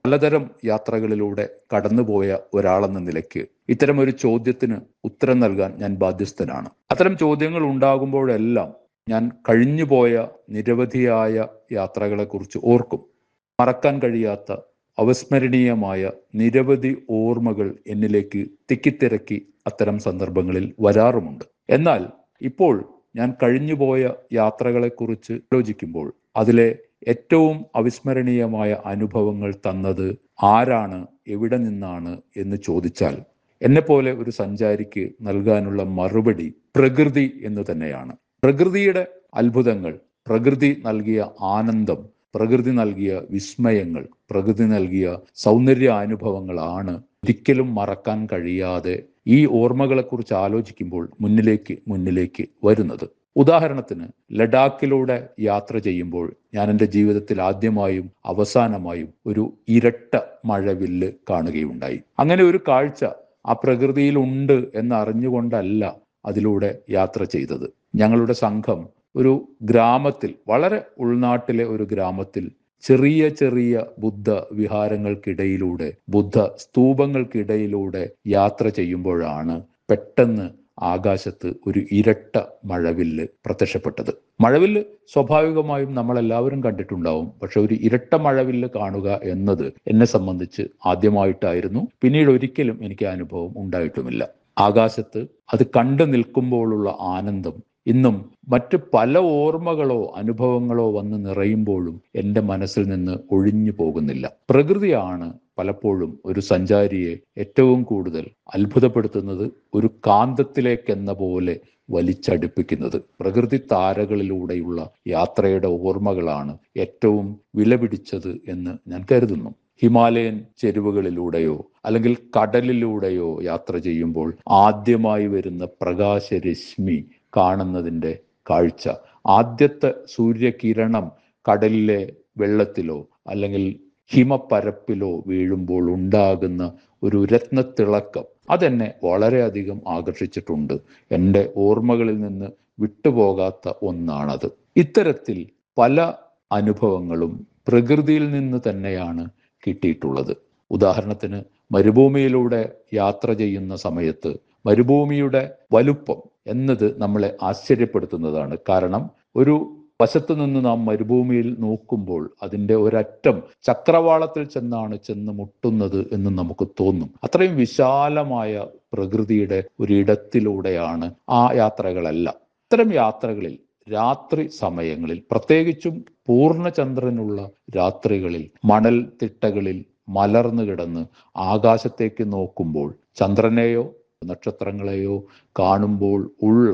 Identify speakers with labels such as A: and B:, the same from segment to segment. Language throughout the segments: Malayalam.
A: പലതരം യാത്രകളിലൂടെ കടന്നുപോയ ഒരാളെന്ന നിലയ്ക്ക് ഇത്തരം ഒരു ചോദ്യത്തിന് ഉത്തരം നൽകാൻ ഞാൻ ബാധ്യസ്ഥനാണ് അത്തരം ചോദ്യങ്ങൾ ഉണ്ടാകുമ്പോഴെല്ലാം ഞാൻ കഴിഞ്ഞുപോയ നിരവധിയായ യാത്രകളെക്കുറിച്ച് ഓർക്കും മറക്കാൻ കഴിയാത്ത അവിസ്മരണീയമായ നിരവധി ഓർമ്മകൾ എന്നിലേക്ക് തിക്കിത്തിരക്കി അത്തരം സന്ദർഭങ്ങളിൽ വരാറുമുണ്ട് എന്നാൽ ഇപ്പോൾ ഞാൻ കഴിഞ്ഞുപോയ യാത്രകളെക്കുറിച്ച് ആലോചിക്കുമ്പോൾ അതിലെ ഏറ്റവും അവിസ്മരണീയമായ അനുഭവങ്ങൾ തന്നത് ആരാണ് എവിടെ നിന്നാണ് എന്ന് ചോദിച്ചാൽ എന്നെപ്പോലെ ഒരു സഞ്ചാരിക്ക് നൽകാനുള്ള മറുപടി പ്രകൃതി എന്ന് തന്നെയാണ് പ്രകൃതിയുടെ അത്ഭുതങ്ങൾ പ്രകൃതി നൽകിയ ആനന്ദം പ്രകൃതി നൽകിയ വിസ്മയങ്ങൾ പ്രകൃതി നൽകിയ സൗന്ദര്യ അനുഭവങ്ങളാണ് ഒരിക്കലും മറക്കാൻ കഴിയാതെ ഈ ഓർമ്മകളെക്കുറിച്ച് ആലോചിക്കുമ്പോൾ മുന്നിലേക്ക് മുന്നിലേക്ക് വരുന്നത് ഉദാഹരണത്തിന് ലഡാക്കിലൂടെ യാത്ര ചെയ്യുമ്പോൾ ഞാൻ എൻ്റെ ജീവിതത്തിൽ ആദ്യമായും അവസാനമായും ഒരു ഇരട്ട മഴവില്ല് കാണുകയുണ്ടായി അങ്ങനെ ഒരു കാഴ്ച ആ പ്രകൃതിയിൽ ഉണ്ട് എന്ന് അറിഞ്ഞുകൊണ്ടല്ല അതിലൂടെ യാത്ര ചെയ്തത് ഞങ്ങളുടെ സംഘം ഒരു ഗ്രാമത്തിൽ വളരെ ഉൾനാട്ടിലെ ഒരു ഗ്രാമത്തിൽ ചെറിയ ചെറിയ ബുദ്ധ വിഹാരങ്ങൾക്കിടയിലൂടെ ബുദ്ധ സ്തൂപങ്ങൾക്കിടയിലൂടെ യാത്ര ചെയ്യുമ്പോഴാണ് പെട്ടെന്ന് ആകാശത്ത് ഒരു ഇരട്ട മഴവില്ല് പ്രത്യക്ഷപ്പെട്ടത് മഴവില്ല് സ്വാഭാവികമായും നമ്മളെല്ലാവരും കണ്ടിട്ടുണ്ടാവും പക്ഷെ ഒരു ഇരട്ട മഴവില്ല് കാണുക എന്നത് എന്നെ സംബന്ധിച്ച് ആദ്യമായിട്ടായിരുന്നു പിന്നീട് ഒരിക്കലും എനിക്ക് അനുഭവം ഉണ്ടായിട്ടുമില്ല ആകാശത്ത് അത് കണ്ടു നിൽക്കുമ്പോഴുള്ള ആനന്ദം ഇന്നും മറ്റ് പല ഓർമ്മകളോ അനുഭവങ്ങളോ വന്ന് നിറയുമ്പോഴും എൻ്റെ മനസ്സിൽ നിന്ന് ഒഴിഞ്ഞു പോകുന്നില്ല പ്രകൃതിയാണ് പലപ്പോഴും ഒരു സഞ്ചാരിയെ ഏറ്റവും കൂടുതൽ അത്ഭുതപ്പെടുത്തുന്നത് ഒരു കാന്തത്തിലേക്കെന്ന പോലെ വലിച്ചടുപ്പിക്കുന്നത് പ്രകൃതി താരകളിലൂടെയുള്ള യാത്രയുടെ ഓർമ്മകളാണ് ഏറ്റവും വിലപിടിച്ചത് എന്ന് ഞാൻ കരുതുന്നു ഹിമാലയൻ ചെരുവുകളിലൂടെയോ അല്ലെങ്കിൽ കടലിലൂടെയോ യാത്ര ചെയ്യുമ്പോൾ ആദ്യമായി വരുന്ന പ്രകാശരശ്മി കാണുന്നതിൻ്റെ കാഴ്ച ആദ്യത്തെ സൂര്യകിരണം കടലിലെ വെള്ളത്തിലോ അല്ലെങ്കിൽ ഹിമപ്പരപ്പിലോ വീഴുമ്പോൾ ഉണ്ടാകുന്ന ഒരു രത്നത്തിളക്കം അതെന്നെ വളരെയധികം ആകർഷിച്ചിട്ടുണ്ട് എൻ്റെ ഓർമ്മകളിൽ നിന്ന് വിട്ടുപോകാത്ത ഒന്നാണത് ഇത്തരത്തിൽ പല അനുഭവങ്ങളും പ്രകൃതിയിൽ നിന്ന് തന്നെയാണ് കിട്ടിയിട്ടുള്ളത് ഉദാഹരണത്തിന് മരുഭൂമിയിലൂടെ യാത്ര ചെയ്യുന്ന സമയത്ത് മരുഭൂമിയുടെ വലുപ്പം എന്നത് നമ്മളെ ആശ്ചര്യപ്പെടുത്തുന്നതാണ് കാരണം ഒരു വശത്തു നിന്ന് നാം മരുഭൂമിയിൽ നോക്കുമ്പോൾ അതിൻ്റെ ഒരറ്റം ചക്രവാളത്തിൽ ചെന്നാണ് ചെന്ന് മുട്ടുന്നത് എന്ന് നമുക്ക് തോന്നും അത്രയും വിശാലമായ പ്രകൃതിയുടെ ഒരിടത്തിലൂടെയാണ് ആ യാത്രകളെല്ലാം ഇത്തരം യാത്രകളിൽ രാത്രി സമയങ്ങളിൽ പ്രത്യേകിച്ചും പൂർണ്ണചന്ദ്രനുള്ള രാത്രികളിൽ മണൽ തിട്ടകളിൽ മലർന്നു കിടന്ന് ആകാശത്തേക്ക് നോക്കുമ്പോൾ ചന്ദ്രനെയോ നക്ഷത്രങ്ങളെയോ കാണുമ്പോൾ ഉള്ള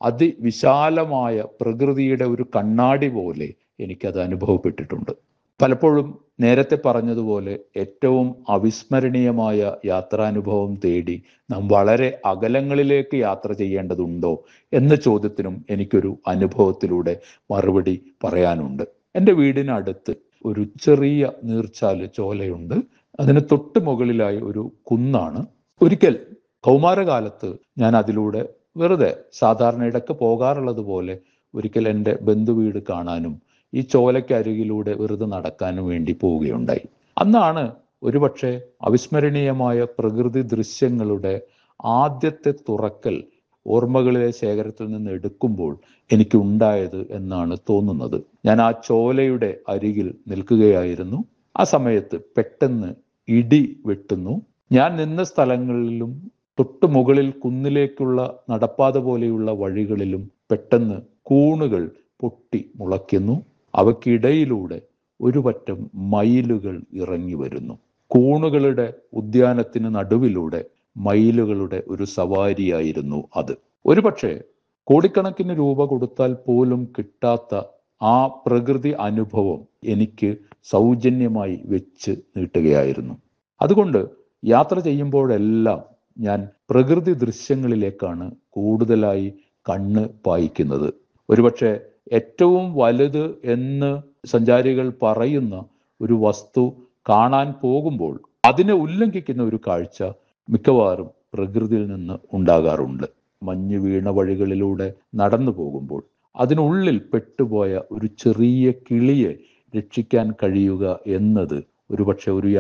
A: അതിവിശാലമായ പ്രകൃതിയുടെ ഒരു കണ്ണാടി പോലെ എനിക്കത് അനുഭവപ്പെട്ടിട്ടുണ്ട് പലപ്പോഴും നേരത്തെ പറഞ്ഞതുപോലെ ഏറ്റവും അവിസ്മരണീയമായ യാത്രാനുഭവം തേടി നാം വളരെ അകലങ്ങളിലേക്ക് യാത്ര ചെയ്യേണ്ടതുണ്ടോ എന്ന ചോദ്യത്തിനും എനിക്കൊരു അനുഭവത്തിലൂടെ മറുപടി പറയാനുണ്ട് എൻ്റെ വീടിനടുത്ത് ഒരു ചെറിയ നീർച്ചാല് ചോലയുണ്ട് അതിന് തൊട്ട് മുകളിലായി ഒരു കുന്നാണ് ഒരിക്കൽ കൗമാരകാലത്ത് ഞാൻ അതിലൂടെ വെറുതെ സാധാരണ ഇടയ്ക്ക് പോകാറുള്ളത് പോലെ ഒരിക്കൽ എൻ്റെ ബന്ധുവീട് കാണാനും ഈ ചോലയ്ക്കരികിലൂടെ വെറുതെ നടക്കാനും വേണ്ടി പോവുകയുണ്ടായി അന്നാണ് ഒരുപക്ഷെ അവിസ്മരണീയമായ പ്രകൃതി ദൃശ്യങ്ങളുടെ ആദ്യത്തെ തുറക്കൽ ഓർമ്മകളിലെ ശേഖരത്തിൽ നിന്ന് എടുക്കുമ്പോൾ എനിക്ക് ഉണ്ടായത് എന്നാണ് തോന്നുന്നത് ഞാൻ ആ ചോലയുടെ അരികിൽ നിൽക്കുകയായിരുന്നു ആ സമയത്ത് പെട്ടെന്ന് ഇടി വെട്ടുന്നു ഞാൻ നിന്ന സ്ഥലങ്ങളിലും തൊട്ടു മുകളിൽ കുന്നിലേക്കുള്ള നടപ്പാത പോലെയുള്ള വഴികളിലും പെട്ടെന്ന് കൂണുകൾ പൊട്ടി മുളയ്ക്കുന്നു അവയ്ക്കിടയിലൂടെ ഒരു പറ്റം മയിലുകൾ ഇറങ്ങി വരുന്നു കൂണുകളുടെ ഉദ്യാനത്തിന് നടുവിലൂടെ മയിലുകളുടെ ഒരു സവാരിയായിരുന്നു അത് ഒരുപക്ഷെ കോടിക്കണക്കിന് രൂപ കൊടുത്താൽ പോലും കിട്ടാത്ത ആ പ്രകൃതി അനുഭവം എനിക്ക് സൗജന്യമായി വെച്ച് നീട്ടുകയായിരുന്നു അതുകൊണ്ട് യാത്ര ചെയ്യുമ്പോഴെല്ലാം ഞാൻ പ്രകൃതി ദൃശ്യങ്ങളിലേക്കാണ് കൂടുതലായി കണ്ണ് പായിക്കുന്നത് ഒരുപക്ഷെ ഏറ്റവും വലുത് എന്ന് സഞ്ചാരികൾ പറയുന്ന ഒരു വസ്തു കാണാൻ പോകുമ്പോൾ അതിനെ ഉല്ലംഘിക്കുന്ന ഒരു കാഴ്ച മിക്കവാറും പ്രകൃതിയിൽ നിന്ന് ഉണ്ടാകാറുണ്ട് മഞ്ഞ് വീണ വഴികളിലൂടെ നടന്നു പോകുമ്പോൾ അതിനുള്ളിൽ പെട്ടുപോയ ഒരു ചെറിയ കിളിയെ രക്ഷിക്കാൻ കഴിയുക എന്നത് ഒരുപക്ഷെ ഒരു